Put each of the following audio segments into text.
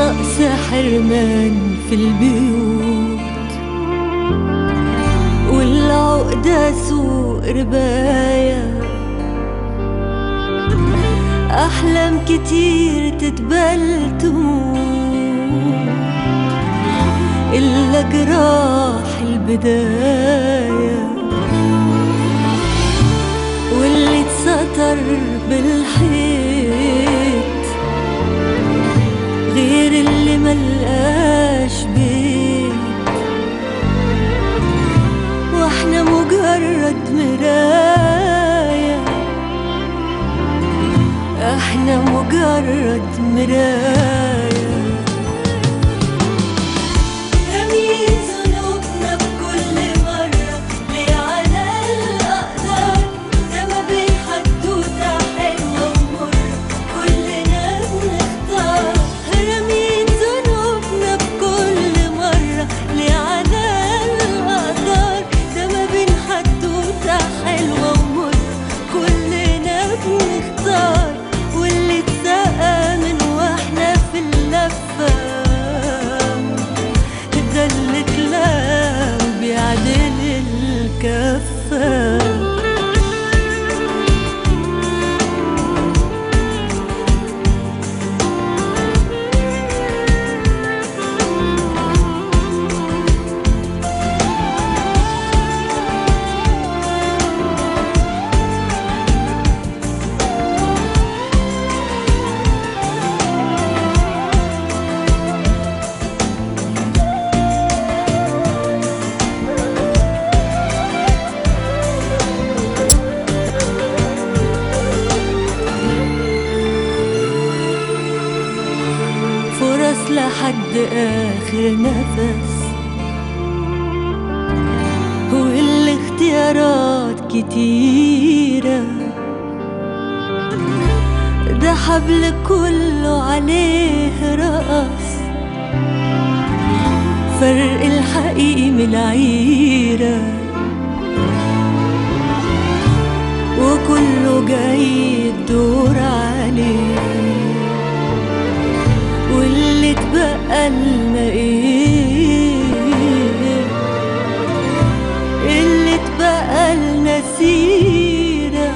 نقص حرمان في البيوت والعقدة سوق رباية أحلام كتير تتبل تموت إلا جراح البداية واللي اتستر بالحيط غير اللي ملقاش بيت واحنا مجرد مراية احنا مجرد مراية رميت ذنوبنا بكل مرة ليه على الأقدار ده ما بين حدوتة حلوة ومرة كلنا بنختار رميت ذنوبنا بكل مرة ليه على الأقدار ده ما بين حدوتة حلوة ومرة كلنا بنختار واللي اتسقى من واحنا في اللفة ده اللي تلاقى بيعدل الكفة فرص لحد آخر نفس والاختيارات كتيرة ده حبل كله عليه رقص فرق الحقيقي من العيرة وكله جاي الدور عليه واللي اتبقى لنا ايه اللي اتبقى لنا سيرة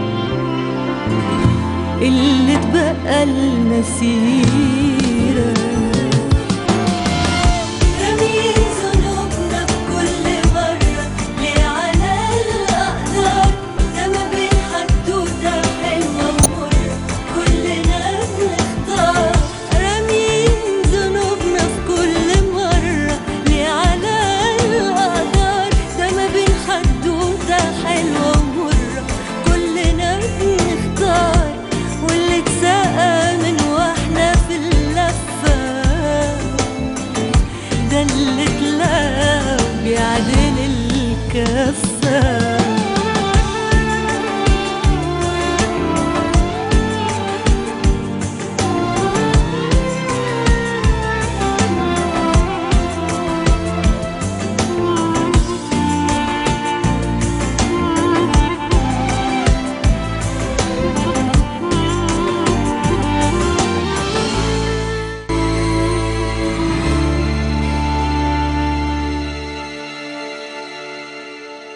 اللي اتبقى لنا سيره